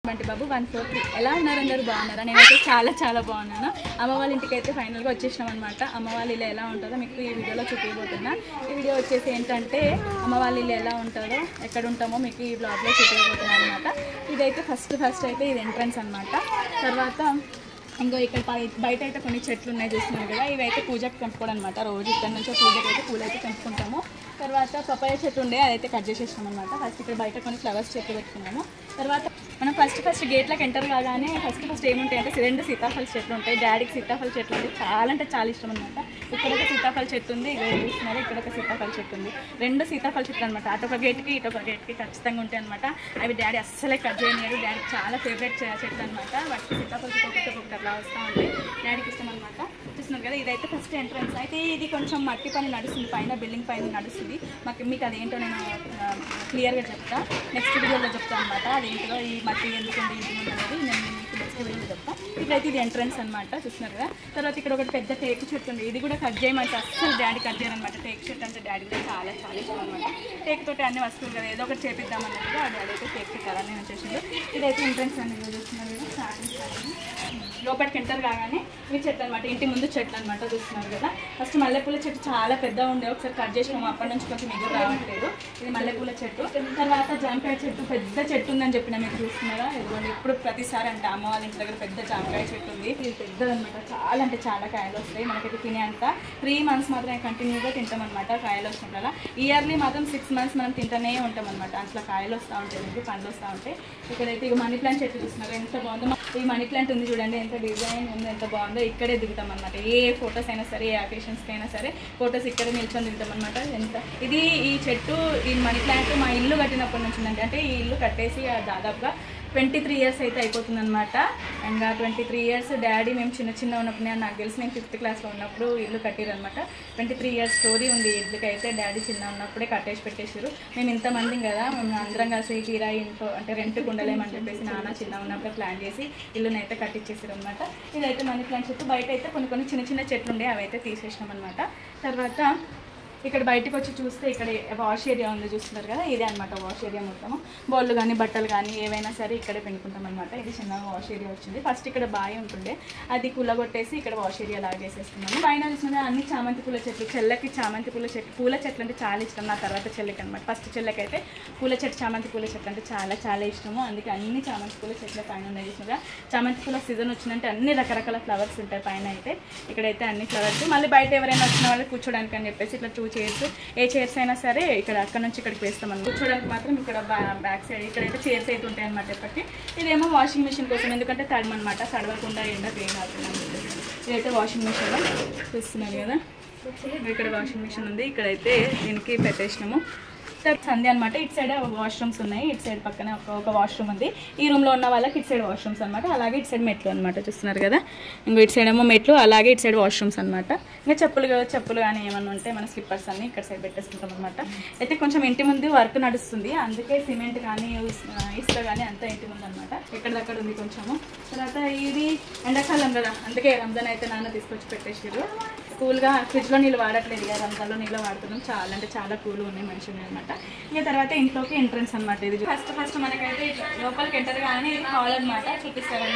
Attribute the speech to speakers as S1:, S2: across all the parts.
S1: Bunty Babu one four three ఎలా ఉన్నారు అందరూ బాగున్నారా నేనైతే చాలా చాలా బాగున్నాను అమ్మ వాళ్ళ ఇంటికి అయితే ఫైనల్గా వచ్చేసినాం అనమాట అమ్మ వాళ్ళ ఇల్లు ఎలా ఉంటుందో మీకు ఈ వీడియోలో చూపించబోతున్నా ఈ వీడియో వచ్చేసి ఏంటంటే అమ్మ వాళ్ళ ఇల్లు ఎలా ఉంటుందో ఎక్కడ ఉంటామో మీకు ఈ బ్లాగ్లో చూపించబోతున్నాను అనమాట ఇదైతే ఫస్ట్ ఫస్ట్ అయితే ఇది ఎంట్రన్స్ అనమాట తర్వాత ఇంకో ఇక్కడ బయ- బయట అయితే కొన్ని చెట్లు ఉన్నాయి చూస్తున్నారు కదా ఇవి అయితే పూజకి తెంపుకోవడం అనమాట రోజు ఇక్కడ నుంచి పూజకి అయితే పూలు అయితే తెంపుకుంటాము తర్వాత పపాయ చెట్టు ఉండే అదైతే కట్ చేసేసాం అనమాట ఫస్ట్ ఇక్కడ బయట కొన్ని ఫ్లవర్స్ చెట్లు పెట్టుకున్నాము తర్వాత మనం ఫస్ట్ ఫస్ట్ గేట్లకు ఎంటర్ కాగానే ఫస్ట్ ఫస్ట్ ఏముంటాయి అంటే రెండు సీతాఫల చెట్లు ఉంటాయి డాడీకి సీతాఫల చెట్లు అంటే చాలా అంటే చాలా ఇష్టం అనమాట ఇక్కడ ఒక సీతాఫల చెట్టు ఉంది ఇక్కడ చూస్తున్నారు ఇక్కడ ఒక సీతాఫల చెట్టు ఉంది రెండు సీతాఫల చెట్లు అనమాట అటొక గేట్కి ఇటొక గేట్కి ఖచ్చితంగా ఉంటాయి అనమాట అవి డాడీ అస్సలే కట్ చేయనియరు డాడీకి చాలా ఫేవరెట్ చెట్లు అనమాట వాటికి సీతాఫల చెట్టు ఒకటి ఒకటి అట్లా వస్తూ ఉంటాయి డాడీకి ఇష్టం అనమాట చూస్తున్నారు కదా ఇదైతే ఫస్ట్ ఎంట్రన్స్ అయితే ఇది కొంచెం మట్టి పని నడుస్తుంది పైన బిల్డింగ్ పైన నడుస్తుంది మాకు మీకు అదేంటో నేను క్లియర్గా చెప్తా నెక్స్ట్ వీడియోలో చెప్తాను అనమాట అదేంటో ఈ మట్టి ఎందుకు ఉంది ఏంటి ఉంది అనేది నేను మీకు నెక్స్ట్ వీడియోలో చెప్తా ఇప్పుడైతే ఇది ఎంట్రన్స్ అనమాట చూస్తున్నారు కదా తర్వాత ఇక్కడ ఒకటి పెద్ద టేకు చెట్టు ఉంది ఇది కూడా కట్ చేయమంటే అస్సలు డాడీ కట్ చేయరనమాట టేక్ చెట్టు అంటే డాడీ కూడా చాలా చాలా ఇష్టం అనమాట టేక్ తోటి అన్ని వస్తువులు కదా ఏదో ఒకటి చేపిద్దాం అన్నట్టుగా డాడీ అయితే టేక్ పెట్టాలని వచ్చేసింది ఇదైతే ఎంట్రన్స్ అండి ఇది చూస్తున్నారు కదా స్టార్టింగ్ స్టార్టింగ్ లోపలికి ఎంటర్ కాగానే ఈ చెట్టు అనమాట ఇంటి ముందు చెట్లు అనమాట చూస్తున్నారు కదా ఫస్ట్ మల్లెపూల చెట్టు చాలా పెద్దగా ఉండే ఒకసారి కట్ చేసినాము అప్పటి నుంచి కొంచెం ఎగురు రావట్లేదు ఇది మల్లెపూల చెట్టు తర్వాత జామకాయ చెట్టు పెద్ద చెట్టు ఉందని చెప్పిన మీరు చూస్తున్నారా ఇదిగోండి ఇప్పుడు ప్రతిసారి అంటే అమ్మ వాళ్ళ ఇంటి దగ్గర పెద్ద జామకాయ చెట్టు ఉంది ఇది పెద్దదన్నమాట చాలా అంటే చాలా కాయలు వస్తాయి మనకైతే తినే అంత త్రీ మంత్స్ మాత్రం కంటిన్యూగా తింటాం అనమాట కాయలు వచ్చినట్ల ఇయర్లీ మాత్రం సిక్స్ మంత్స్ మనం తింటూనే ఉంటాం అనమాట అట్లా కాయలు వస్తూ ఉంటాయి మనకి పండ్లు వస్తూ ఉంటాయి ఇక్కడైతే ఇక మనీ ప్లాంట్ చెట్టు చూస్తున్నారు ఎంత బాగుందో మా- ఈ మనీ ప్లాంట్ ఉంది చూడండి ఎంత డిజైన్ ఉంది ఎంత బాగుందో ఇక్కడే దిగుతాం అనమాట ఏ ఫొటోస్ అయినా సరే ఏ అకేషన్స్కి అయినా సరే ఫొటోస్ ఇక్కడే నిల్చొని దిగుతాం అనమాట ఎంత ఇది ఈ చెట్టు ఈ మనీ ప్లాంట్ మా ఇల్లు కట్టినప్పటి నుంచి ఉందండి అంటే ఈ ఇల్లు కట్టేసి ఆ దాదాపుగా ట్వంటీ త్రీ ఇయర్స్ అయితే అయిపోతుంది అనమాట and twenty three years daddy మేము చిన్న చిన్న ఉన్నప్పుడు నేను నాకు తెలిసి నేను ఫిఫ్త్ క్లాస్లో ఉన్నప్పుడు ఇల్లు కట్టిరనమాట ట్వంటీ త్రీ ఇయర్స్ స్టోరీ ఉంది ఈ ఇల్లుకి అయితే డాడీ చిన్న ఉన్నప్పుడే కట్టేసి పెట్టేసారు మేము ఇంతమంది కదా మేము అందరం కలిసి కిరాయి ఇంట్లో అంటే రెంట్ ఉండలేమని చెప్పేసి నాన్న చిన్న ఉన్నప్పుడే ప్లాన్ చేసి ఇల్లుని అయితే కట్టించేసారు అనమాట ఇదైతే మనీ ప్లాంట్ చెట్టు బయట అయితే కొన్ని కొన్ని చిన్న చిన్న చెట్లు ఉండే అవి అయితే తీసేసినాం అనమాట తర్వాత ఇక్కడ బయటకు వచ్చి చూస్తే ఇక్కడ వాష్ ఏరియా ఉంది చూస్తున్నారు కదా ఇదే అనమాట వాష్ ఏరియా మొత్తము బౌళ్ళు కానీ బట్టలు కానీ ఏవైనా సరే ఇక్కడే పెట్టుకుంటాం అనమాట ఇది చిన్న వాష్ ఏరియా వచ్చింది ఫస్ట్ ఇక్కడ బావి ఉంటుండే అది కుల్లగొట్టేసి ఇక్కడ వాష్ ఏరియా లాగా చేసేస్తున్నాము పైన చూసిన అన్ని చామంతి పూల చెట్లు చెల్లకి చామంతి పూల చెట్లు పూల చెట్లు అంటే చాలా ఇష్టం నా తర్వాత చెల్లెకి అనమాట ఫస్ట్ చెల్లెకైతే పూల చెట్టు చామంతి పూల చెట్లు అంటే చాలా చాలా ఇష్టము అందుకే అన్ని చామంతి పూల చెట్ల పైన ఉన్నాయి చూసినారా చామంతి పూల సీజన్ వచ్చిందంటే అన్ని రకరకాల ఫ్లవర్స్ ఉంటాయి పైన అయితే ఇక్కడైతే అన్ని ఫ్లవర్స్ మళ్ళీ బయట ఎవరైనా వచ్చిన వాళ్ళు కూర్చోడానికి అని చెప్పేసి ఇట్లా టూ చైర్స్ ఏ చైర్స్ అయినా సరే ఇక్కడ అక్కడ నుంచి ఇక్కడికి వేస్తాం మనం కూర్చోడానికి మాత్రం ఇక్కడ బ్యాక్ సైడ్ ఇక్కడైతే చైర్స్ అయితే ఉంటాయి అనమాట ఇప్పటికి ఇదేమో వాషింగ్ మిషన్ కోసం ఎందుకంటే తడమనమాట తడవకుండా ఎండకు ఏం కాకుండా ఇదైతే వాషింగ్ మిషన్ చూస్తున్నారు కదా ఇక్కడ వాషింగ్ మిషన్ ఉంది ఇక్కడైతే దీనికి పెట్టేసినాము సంధ్య అనమాట ఇటు సైడ్ వాష్రూమ్స్ ఉన్నాయి ఇటు సైడ్ పక్కన ఒక ఒక వాష్రూమ్ ఉంది ఈ రూమ్లో ఉన్న వాళ్ళకి ఇటు సైడ్ వాష్రూమ్స్ అనమాట అలాగే ఇటు సైడ్ మెట్లు అనమాట చూస్తున్నారు కదా ఇంకో ఇటు సైడ్ ఏమో మెట్లు అలాగే ఇటు సైడ్ వాష్రూమ్స్ అనమాట ఇంకా చెప్పులు కా- చెప్పులు కానీ ఏమన్నా ఉంటే మన స్లిప్పర్స్ అన్ని ఇక్కడ సైడ్ పెట్టేసుకుంటాం అనమాట అయితే కొంచెం ఇంటి ముందు వర్క్ నడుస్తుంది అందుకే సిమెంట్ కానీ ఇస్- ఇసుక కానీ అంతా ఇంటి ముందు అనమాట ఎక్కడిదక్కడ ఉంది కొంచెము తర్వాత ఇది ఎండాకాలం కదా అందుకే రంజాన్ అయితే నాన్న తీసుకొచ్చి పెట్టేసారు కూల్గా ఫ్రిడ్జ్లో నీళ్ళు వాడట్లేదు ఇక రంజాన్లో నీళ్ళు వాడుతున్నాం చాలా అంటే చాలా కూల్గా ఉన్నాయి మంచిగా అనమాట ఇక తర్వాత ఇంట్లోకి ఎంట్రన్స్ అనమాట ఇది ఫస్ట్ ఫస్ట్ మనకైతే ఇట్లా లోపలికి ఎంటర్ కానీ ఇది హాల్ అనమాట చూపిస్తారండి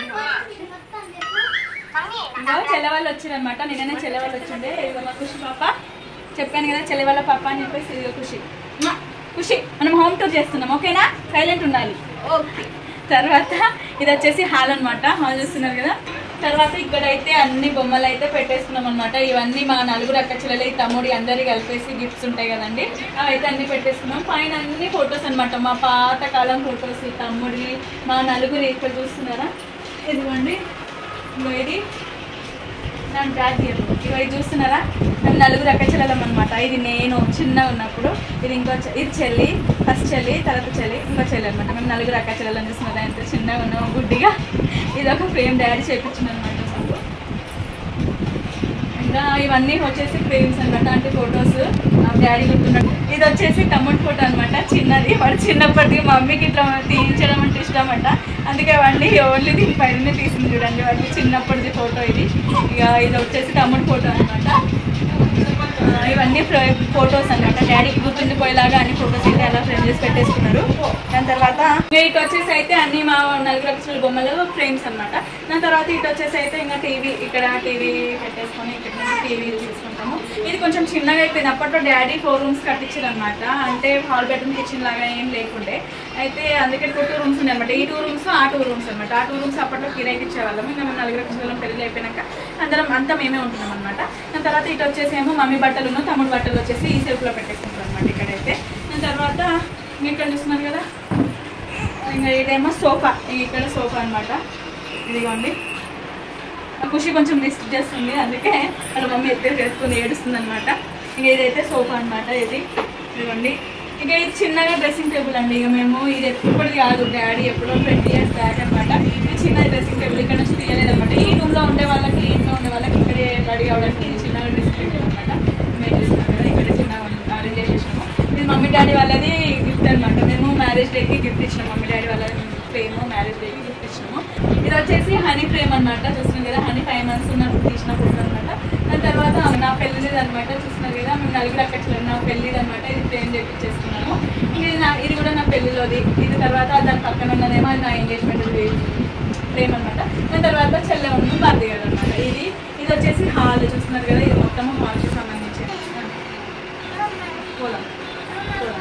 S1: ఇంకా చెల్లె వాళ్ళు వచ్చారనమాట నిన్ననే చెల్లె వాళ్ళు వచ్చిండే ఇదిగో మా ఖుషి పాప చెప్పాను కదా చెల్లె వాళ్ళ పాప అని చెప్పేసి ఇదిగో ఖుషి మా ఖుషి మనం హోమ్ టూర్ చేస్తున్నాం ఓకేనా సైలెంట్ ఉండాలి ఓకే తర్వాత ఇది వచ్చేసి హాల్ అన్నమాట హాల్ చూస్తున్నారు కదా తర్వాత ఇక్కడైతే అన్ని బొమ్మలు అయితే పెట్టేసుకున్నాం అనమాట ఇవన్నీ మా నలుగురు అక్క చెల్లెలు తమ్ముడి అందరి కలిపేసి గిఫ్ట్స్ ఉంటాయి కదండి అవి అయితే అన్ని పెట్టేసుకున్నాం పైన అన్ని ఫొటోస్ అన్నమాట మా పాతకాలం ఫొటోస్ తమ్ముడి మా నలుగురు ఇక్కడ చూస్తున్నారా ఇదిగోండి ఇదిగో ఇది నా బ్యాగ్ ఇవ్వదు. ఇగో ఇది చూస్తున్నారా మేము నలుగురు అక్క చెల్లెలం అనమాట ఇది నేను చిన్నగా ఉన్నప్పుడు ఇది ఇంకో చె- ఇది చెల్లి ఫస్ట్ చెల్లి తర్వాత చెల్లి ఇంకో చెల్లి అనమాట మేము నలుగురు అక్క చెల్లెలం చూస్తున్నారా ఎంత చిన్నగా ఉన్నాము గుడ్డిగా ఇది ఒక ఫ్రేమ్ డాడీ చేయించిన అనమాట మాకు ఇంకా ఇవన్నీ వచ్చేసి ఫ్రేమ్స్ అనమాట అంటే ఫొటోస్ డాడీ గుర్తున్నాడు ఇది వచ్చేసి తమ్ముడు ఫోటో అనమాట చిన్నది వాడు చిన్నప్పటిది మమ్మీకి ఇట్లా తీయించడం అంటే ఇష్టం అంట అందుకే వాడిని ఓన్లీ దీని పైన తీసింది చూడండి వాడికి చిన్నప్పటిది ఫోటో ఇది ఇక ఇది వచ్చేసి తమ్ముడు ఫోటో అనమాట ఆ, ఇవన్నీ ఫొటోస్ అన్నమాట డాడీకి గుర్తుండిపోయేలాగా అన్ని ఫొటోస్ అయితే అలా ఫ్రేమ్ చేసి పెట్టేసుకున్నారు దాని తర్వాత ఇంకా ఇటు వచ్చేసి అయితే అన్ని మా నలుగురు అక్షరాల బొమ్మలు ఫ్రేమ్స్ అన్నమాట దాని తర్వాత ఇటు వచ్చేసి అయితే ఇంకా టీవీ ఇక్కడ టీవీ పెట్టేసుకొని ఇక్కడ నుంచి టీవీ చూసుకుంటాము ఇది కొంచెం చిన్నగా అయిపోయింది అప్పట్లో డాడీ ఫోర్ రూమ్స్ కట్టించారు అనమాట అంటే హాల్ బెడ్రూమ్ కిచెన్ లాగా ఏం లేకుండే అయితే అందుకే టూ టూ రూమ్స్ ఉన్నాయి అనమాట ఈ టూ రూమ్స్ ఆ టూ రూమ్స్ అనమాట ఆ టూ రూమ్స్ అప్పట్లో కిరాయికి ఇచ్చేవాళ్ళము ఇంకా మేము నలుగురు అక్షరాల పెళ్ళి అయిపోయినాక అందరం అంతా మేమే ఉంటున్నాం అనమాట దాని తర్వాత ఇటు వచ్చేసేమో మమ్మీ బట్టలు తమ్ముడు బట్టలు వచ్చేసి ఈ సెల్ఫ్లో పెట్టేసుకుంటాం అనమాట ఇక్కడైతే దాని తర్వాత ఇంకా ఇక్కడ చూస్తున్నారు కదా ఇంకా ఇదేమో సోఫా ఇక్కడ సోఫా అనమాట ఇదిగోండి ఖుషి కొంచెం లిస్ట్ చేస్తుంది అందుకే వాళ్ళ మమ్మీ ఎత్తే చేస్తుంది ఏడుస్తుంది అనమాట ఇంకా ఇదైతే సోఫా అనమాట ఇది ఇదిగోండి ఇక ఇది చిన్నగా డ్రెస్సింగ్ టేబుల్ అండి ఇక మేము ఇది ఎప్పుడు కాదు డాడీ ఎప్పుడో ట్వంటీ ఇయర్స్ బ్యాక్ అనమాట ఇది చిన్న డ్రెస్సింగ్ టేబుల్ ఇక్కడ నుంచి తీయలేదు అనమాట ఈ రూమ్లో ఉండే వాళ్ళకి ఇంట్లో ఉండే వాళ్ళకి ఇక్కడే రెడీ అవ్వడానికి ఇది చిన్నగా డ్రెస్సింగ్ టేబుల్ అనమాట మేము చూస్తున్నాం కదా ఇక్కడ చిన్నగా అరేంజ్ చేసేసినాము ఇది మమ్మీ డాడీ వాళ్ళది గిఫ్ట్ అనమాట మేము మ్యారేజ్ డేకి గిఫ్ట్ ఇచ్చినాం మమ్మీ డాడీ వాళ్ళ ఫ్రేమ్ మ్యారేజ్ డేకి గిఫ్ట్ ఇచ్చినాము ఇది వచ్చేసి హనీ ఫ్రేమ్ అనమాట చూస్తున్నాం కదా హనీ ఫైవ్ మంత్స్ ఉన్నప్పుడు తీసిన ఫోటో అనమాట దాని తర్వాత నా పెళ్ళిది అనమాట చూస్తున్నారు కదా మేము నలుగురు అక్కడ నా పెళ్ళిది అనమాట ఇది ఫ్రేమ్ చేపించేసుకున్నాము ఇది నా ఇది కూడా నా పెళ్ళిలోది ఇది తర్వాత దాని పక్కన ఉన్నదేమో అది నా ఎంగేజ్మెంట్ ఫ్రేమ్ అనమాట దాని తర్వాత చెల్లె ఉంది బాధ్య గారు అనమాట ఇది ఇది వచ్చేసి హాల్ చూస్తున్నారు కదా ఇది మొత్తం హాల్కి సంబంధించి పోదాం పోదాం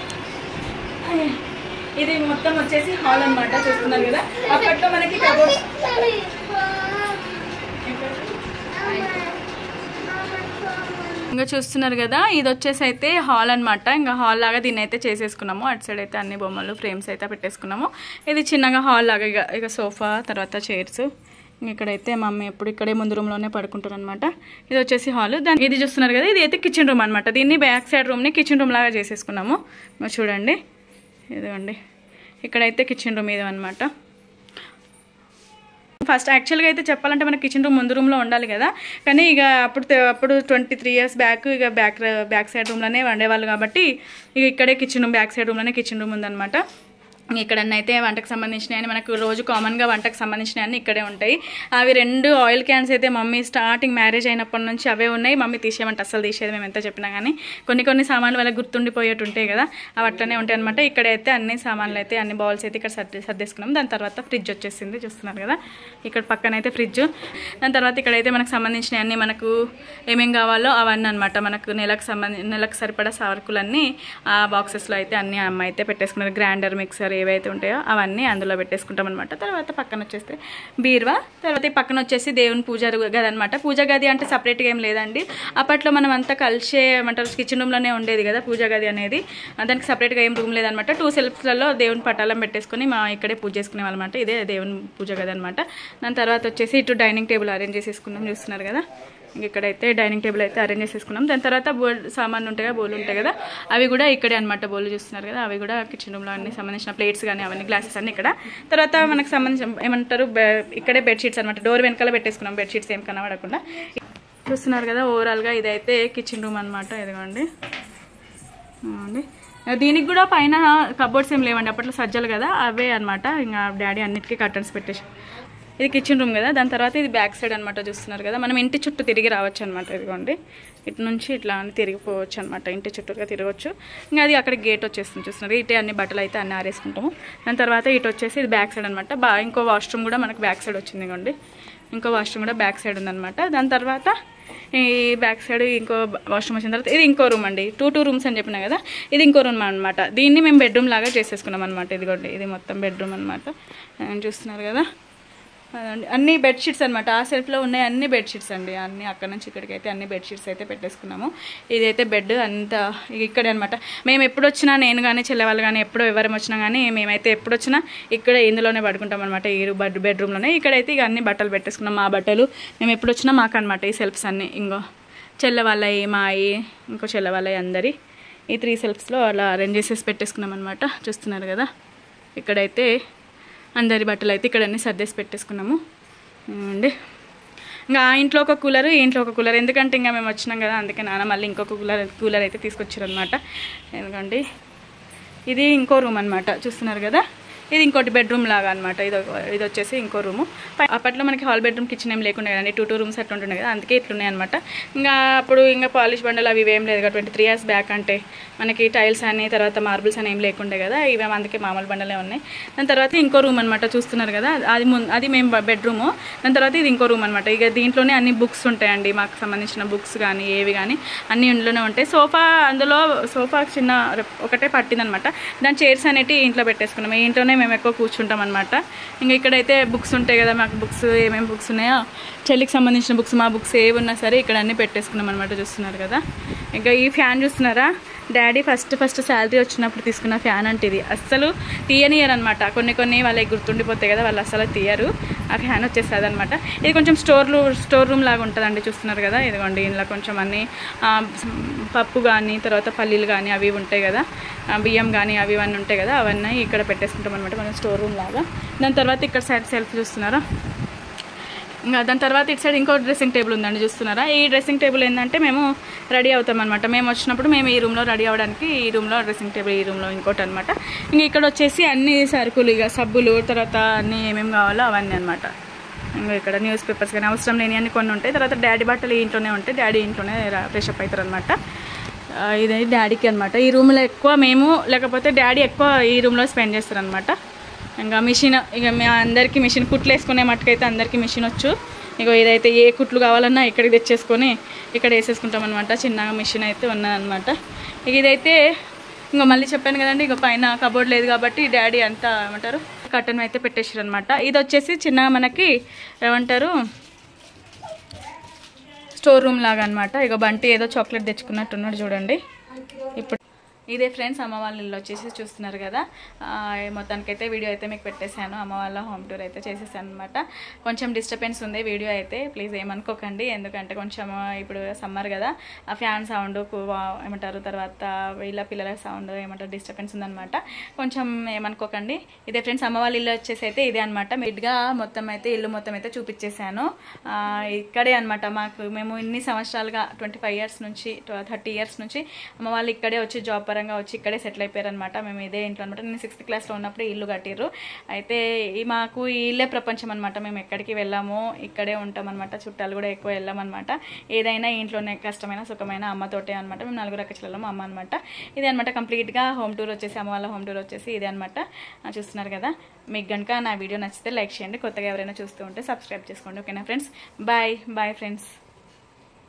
S1: ఇది మొత్తం వచ్చేసి హాల్ అన్నమాట చూస్తున్నారు కదా అప్పట్లో మనకి కబోర్డ్స్ ఇంకా చూస్తున్నారు కదా ఇది వచ్చేసి అయితే హాల్ అనమాట ఇంకా హాల్ లాగా దీన్ని అయితే చేసేసుకున్నాము అటు సైడ్ అయితే అన్ని బొమ్మలు ఫ్రేమ్స్ అయితే పెట్టేసుకున్నాము ఇది చిన్నగా హాల్ లాగా ఇక ఇక సోఫా తర్వాత చైర్స్ ఇక్కడైతే మమ్మీ ఎప్పుడు ఇక్కడే ముందు రూమ్లోనే పడుకుంటారు అనమాట ఇది వచ్చేసి హాల్ దాని ఇది చూస్తున్నారు కదా ఇది అయితే కిచెన్ రూమ్ అనమాట దీన్ని బ్యాక్ సైడ్ రూమ్ని కిచెన్ రూమ్ లాగా చేసేసుకున్నాము ఇంకా చూడండి ఇదిగోండి ఇక్కడైతే కిచెన్ రూమ్ ఇది అనమాట ఫస్ట్ యాక్చువల్గా అయితే చెప్పాలంటే మన కిచెన్ రూమ్ ముందు రూమ్లో ఉండాలి కదా కానీ ఇక అప్పుడు తె- అప్పుడు ట్వంటీ త్రీ ఇయర్స్ బ్యాక్ ఇక బ్యాక్ బ్యాక్ సైడ్ రూమ్లోనే వండేవాళ్ళు కాబట్టి ఇక ఇక్కడే కిచెన్ రూమ్ బ్యాక్ సైడ్ రూమ్లోనే కిచెన్ రూమ్ ఉందన్నమాట ఇక్కడన్నా అయితే వంటకు సంబంధించినవి అని మనకు రోజు కామన్గా వంటకు సంబంధించినవి అన్నీ ఇక్కడే ఉంటాయి అవి రెండు ఆయిల్ క్యాన్స్ అయితే మమ్మీ స్టార్టింగ్ మ్యారేజ్ అయినప్పటి నుంచి అవే ఉన్నాయి మమ్మీ తీసేయమంటే అస్సలు తీసేది మేము ఎంత చెప్పినా కానీ కొన్ని కొన్ని సామాన్లు వాళ్ళకి గుర్తుండిపోయేట్టు ఉంటాయి కదా అవి అట్లనే ఉంటాయి అనమాట ఇక్కడైతే అన్ని సామాన్లు అయితే అన్ని బౌల్స్ అయితే ఇక్కడ సర్ది సర్దేసుకున్నాం దాని తర్వాత ఫ్రిడ్జ్ వచ్చేసింది చూస్తున్నారు కదా ఇక్కడ పక్కన అయితే ఫ్రిడ్జ్ దాని తర్వాత ఇక్కడైతే మనకు సంబంధించిన అన్ని మనకు ఏమేం కావాలో అవన్నీ అనమాట మనకు నెలకు సంబంధి నెలకు సరిపడా సరుకులన్నీ ఆ బాక్సెస్లో అయితే అన్ని అమ్మ అయితే పెట్టేసుకున్నారు గ్రైండర్ మిక్సర్ ఏవైతే ఉంటాయో అవన్నీ అందులో పెట్టేసుకుంటాం అనమాట తర్వాత పక్కన వచ్చేస్తే బీరువా తర్వాత ఈ పక్కన వచ్చేసి దేవుని పూజ గది అనమాట పూజ గది అంటే సపరేట్గా ఏం లేదండి అప్పట్లో మనం అంతా కలిసే ఏమంటారు కిచెన్ రూమ్లోనే ఉండేది కదా పూజ గది అనేది ఆ, దానికి సపరేట్గా ఏం రూమ్ లేదనమాట టూ సెల్ఫ్లలో దేవుని పటాలం పెట్టేసుకొని మా ఇక్కడే పూజ చేసుకునే వాళ్ళమాట ఇదే దేవుని పూజ గది అనమాట దాని తర్వాత వచ్చేసి ఇటు డైనింగ్ టేబుల్ అరేంజ్ చేసేసుకున్నాం చూస్తున్నారు కదా ఇంక ఇక్కడైతే డైనింగ్ టేబుల్ అయితే అరేంజ్ చేసేసుకున్నాం దాని తర్వాత బోల్ సామాన్లు ఉంటాయి కదా బోలు ఉంటాయి కదా అవి కూడా ఇక్కడే అనమాట బోలు చూస్తున్నారు కదా అవి కూడా కిచెన్ రూమ్లో అన్ని సంబంధించిన ప్లేట్స్ కానీ అవన్నీ గ్లాసెస్ అన్ని ఇక్కడ తర్వాత మనకు సంబంధించిన ఏమంటారు బె- ఇక్కడే బెడ్షీట్స్ అనమాట డోర్ వెనకాల పెట్టేసుకున్నాం బెడ్షీట్స్ ఏం కనబడకుండా చూస్తున్నారు కదా ఓవరాల్గా ఇదైతే కిచెన్ రూమ్ అనమాట ఇదిగోండి అండి దీనికి కూడా పైన కబోర్డ్స్ ఏం లేవండి అప్పట్లో సజ్జలు కదా అవే అనమాట ఇంకా డాడీ అన్నిటికీ కర్టన్స్ పెట్టేసి ఇది కిచెన్ రూమ్ కదా దాని తర్వాత ఇది బ్యాక్ సైడ్ అనమాట చూస్తున్నారు కదా మనం ఇంటి చుట్టూ తిరిగి రావచ్చు అనమాట ఇదిగోండి ఇటు నుంచి ఇట్లా అని తిరిగిపోవచ్చు అనమాట ఇంటి చుట్టూగా తిరగవచ్చు ఇంకా అది అక్కడ గేట్ వచ్చేస్తుంది చూస్తున్నారు ఇటే అన్ని బట్టలు అయితే అన్ని ఆరేసుకుంటాము దాని తర్వాత ఇటు వచ్చేసి ఇది బ్యాక్ సైడ్ అనమాట బా ఇంకో వాష్రూమ్ కూడా మనకు బ్యాక్ సైడ్ వచ్చింది ఇదిగోండి ఇంకో వాష్రూమ్ కూడా బ్యాక్ సైడ్ ఉందన్నమాట దాని తర్వాత ఈ బ్యాక్ సైడ్ ఇంకో వాష్రూమ్ వచ్చిన తర్వాత ఇది ఇంకో రూమ్ అండి టూ టూ రూమ్స్ అని చెప్పిన కదా ఇది ఇంకో రూమ్ అనమాట దీన్ని మేము బెడ్రూమ్ లాగా చేసేసుకున్నాం అనమాట ఇదిగోండి ఇది మొత్తం బెడ్రూమ్ అనమాట చూస్తున్నారు కదా అదండి. అన్ని బెడ్షీట్స్ అనమాట ఆ సెల్ఫ్లో ఉన్నాయి అన్ని బెడ్షీట్స్ అండి అన్ని అక్కడ నుంచి ఇక్కడికి అయితే అన్ని బెడ్షీట్స్ అయితే పెట్టేసుకున్నాము ఇదైతే బెడ్ అంత ఇక్కడే అనమాట మేము ఎప్పుడు వచ్చినా నేను కానీ చెల్లెవాళ్ళు కానీ ఎప్పుడు ఎవరం వచ్చినా కానీ మేమైతే ఎప్పుడు వచ్చినా ఇక్కడే ఇందులోనే పడుకుంటాం అనమాట ఈ బెడ్ బెడ్రూమ్లోనే ఇక్కడైతే ఇక అన్ని బట్టలు పెట్టేసుకున్నాం మా బట్టలు మేము ఎప్పుడు వచ్చినా మాకు అనమాట ఈ సెల్ఫ్స్ అన్ని ఇంకో చెల్లె వాళ్ళవి మాయి ఇంకో చెల్లె వాళ్ళవి అందరి ఈ త్రీ సెల్ఫ్స్లో అలా అరేంజ్ చేసేసి పెట్టేసుకున్నాం అనమాట చూస్తున్నారు కదా ఇక్కడైతే అందరి బట్టలు అయితే ఇక్కడ అన్ని సర్దేసి పెట్టేసుకున్నాము అండి ఇంకా ఆ ఇంట్లో ఒక కూలర్ ఈ ఇంట్లో ఒక కూలర్ ఎందుకంటే ఇంకా మేము వచ్చినాం కదా అందుకే నాన్న మళ్ళీ ఇంకొక కూలర్ కూలర్ అయితే తీసుకొచ్చారనమాట ఎందుకంటే ఇది ఇంకో రూమ్ అనమాట చూస్తున్నారు కదా ఇది ఇంకోటి బెడ్రూమ్ లాగా అనమాట ఇది ఒక- ఇది వచ్చేసి ఇంకో రూము పై- అప్పట్లో మనకి హాల్ బెడ్రూమ్ కిచెన్ ఏం లేకుండా కదండి టూ టూ రూమ్స్ అట్లా ఉంటుండే కదా అందుకే ఇట్లున్నాయి అనమాట ఇంకా అప్పుడు ఇంకా పాలిష్ బండలు అవి ఇవేం లేదు కదా ట్వంటీ త్రీ ఇయర్స్ బ్యాక్ అంటే మనకి టైల్స్ అని తర్వాత మార్బుల్స్ అని ఏం లేకుండే కదా ఇవేమో అందుకే మామూలు బండలే ఉన్నాయి దాని తర్వాత ఇంకో రూమ్ అనమాట చూస్తున్నారు కదా అది ముందు అది మేము బెడ్రూము దాని తర్వాత ఇది ఇంకో రూమ్ అనమాట ఇక దీంట్లోనే అన్ని బుక్స్ ఉంటాయండి మాకు సంబంధించిన బుక్స్ కానీ ఏవి కానీ అన్ని ఇంట్లోనే ఉంటాయి సోఫా అందులో సోఫా చిన్న ఒకటే పట్టిందనమాట దాని చైర్స్ అనేవి ఇంట్లో పెట్టేసుకున్నాం ఈ ఇంట్లోనే మేము ఎక్కువ కూర్చుంటాం అనమాట ఇంకా ఇక్కడైతే బుక్స్ ఉంటాయి కదా మాకు బుక్స్ ఏమేమి బుక్స్ ఉన్నాయో చెల్లికి సంబంధించిన బుక్స్ మా బుక్స్ ఏవి ఉన్నా సరే ఇక్కడ అన్ని పెట్టేసుకున్నాం అనమాట చూస్తున్నారు కదా ఇంకా ఈ ఫ్యాన్ చూస్తున్నారా డాడీ ఫస్ట్ ఫస్ట్ శాలరీ వచ్చినప్పుడు తీసుకున్న ఫ్యాన్ అంటే ఇది అస్సలు తీయనియరు అనమాట కొన్ని కొన్ని వాళ్ళకి గుర్తుండిపోతాయి కదా వాళ్ళు అస్సలు తీయరు ఆ ఫ్యాన్ వచ్చేస్తుంది అనమాట ఇది కొంచెం స్టోర్ స్టోర్ రూమ్ లాగా ఉంటుందండి చూస్తున్నారు కదా ఇదిగోండి ఇందులో కొంచెం అన్ని ఆ, పప్పు కానీ తర్వాత పల్లీలు కానీ అవి ఇవి ఉంటాయి కదా ఆ, బియ్యం కానీ అవి ఇవన్నీ ఉంటాయి కదా అవన్నీ ఇక్కడ పెట్టేసుకుంటాం అనమాట కొంచెం స్టోర్ రూమ్ లాగా దాని తర్వాత ఇక్కడ సైడ్ సెల్ఫ్ చూస్తున్నారా ఇంకా దాని తర్వాత ఇటు సైడ్ ఇంకో డ్రెస్సింగ్ టేబుల్ ఉందండి చూస్తున్నారా ఈ డ్రెస్సింగ్ టేబుల్ ఏంటంటే మేము రెడీ అవుతాం అనమాట మేము వచ్చినప్పుడు మేము ఈ రూమ్లో రెడీ అవ్వడానికి ఈ రూమ్లో డ్రెస్సింగ్ టేబుల్ ఈ రూమ్లో ఇంకోటి అనమాట ఇంకా ఇక్కడ వచ్చేసి అన్ని సరుకులు ఇక సబ్బులు తర్వాత అన్నీ ఏమేమి కావాలో అవన్నీ అనమాట ఇంకా ఇక్కడ న్యూస్ పేపర్స్ కానీ అవసరం లేని అన్ని కొన్ని ఉంటాయి తర్వాత డాడీ బట్టలు ఈ ఇంట్లోనే ఉంటాయి డాడీ ఇంట్లోనే ఫ్రెష్ అప్ అవుతారు అనమాట ఇది డాడీకి అనమాట ఈ రూమ్లో ఎక్కువ మేము లేకపోతే డాడీ ఎక్కువ ఈ రూమ్లో స్పెండ్ చేస్తారు అనమాట ఇంకా మిషన్ ఇక మీ అందరికీ మిషన్ కుట్లు వేసుకునే మట్టుకైతే అందరికీ మిషన్ వచ్చు ఇక ఏదైతే ఏ కుట్లు కావాలన్నా ఇక్కడికి తెచ్చేసుకొని ఇక్కడ వేసేసుకుంటాం అనమాట చిన్నగా మిషన్ అయితే ఉన్నదన్నమాట ఇక ఇదైతే ఇంకా మళ్ళీ చెప్పాను కదండి ఇక పైన కబోర్డ్ లేదు కాబట్టి డాడీ అంతా ఏమంటారు కట్టన్ అయితే పెట్టేసారు అనమాట ఇది వచ్చేసి చిన్నగా మనకి ఏమంటారు స్టోర్ రూమ్ లాగా అనమాట ఇక బంటి ఏదో చాక్లెట్ తెచ్చుకున్నట్టున్నాడు చూడండి ఇప్పుడు ఇదే ఫ్రెండ్స్ అమ్మ వాళ్ళ ఇల్లు వచ్చేసి చూస్తున్నారు కదా ఆ, మొత్తానికైతే వీడియో అయితే మీకు పెట్టేశాను అమ్మ వాళ్ళ హోమ్ టూర్ అయితే చేసేసాను అనమాట కొంచెం డిస్టర్బెన్స్ ఉంది వీడియో అయితే ప్లీజ్ ఏమనుకోకండి ఎందుకంటే కొంచెం ఇప్పుడు సమ్మర్ కదా ఆ ఫ్యాన్ సౌండ్ ఏమంటారు తర్వాత వీళ్ళ పిల్లల సౌండ్ ఏమంటారు డిస్టర్బెన్స్ ఉందన్నమాట కొంచెం ఏమనుకోకండి ఇదే ఫ్రెండ్స్ అమ్మ వాళ్ళ ఇల్లు వచ్చేసి అయితే ఇదే అనమాట మిడ్గా మొత్తం అయితే ఇల్లు మొత్తం అయితే చూపించేశాను ఆ, ఇక్కడే అనమాట మాకు మేము ఇన్ని సంవత్సరాలుగా ట్వంటీ ఫైవ్ ఇయర్స్ నుంచి థర్టీ ఇయర్స్ నుంచి అమ్మ వాళ్ళు ఇక్కడే వచ్చి జాబ్ పరంగా వచ్చి ఇక్కడే సెటిల్ అయిపోయారు అనమాట మేము ఇదే ఇంట్లో అనమాట నేను సిక్స్త్ క్లాస్లో ఉన్నప్పుడు ఇల్లు కట్టిర్రు అయితే ఈ మాకు ఈ ఇల్లే ప్రపంచం అనమాట మేము ఎక్కడికి వెళ్ళాము ఇక్కడే ఉంటాం అనమాట చుట్టాలు కూడా ఎక్కువ వెళ్ళామన్నమాట ఏదైనా ఇంట్లోనే కష్టమైన సుఖమైన అమ్మతోటే అనమాట మేము నలుగురు అక్కచెల్లెము అమ్మ అనమాట ఇదే అనమాట కంప్లీట్గా హోమ్ టూర్ వచ్చేసి అమ్మ వాళ్ళ హోమ్ టూర్ వచ్చేసి ఇదే అనమాట చూస్తున్నారు కదా మీకు కనుక నా వీడియో నచ్చితే లైక్ చేయండి కొత్తగా ఎవరైనా చూస్తూ ఉంటే సబ్స్క్రైబ్ చేసుకోండి ఓకేనా ఫ్రెండ్స్ బాయ్ బాయ్ ఫ్రెండ్స్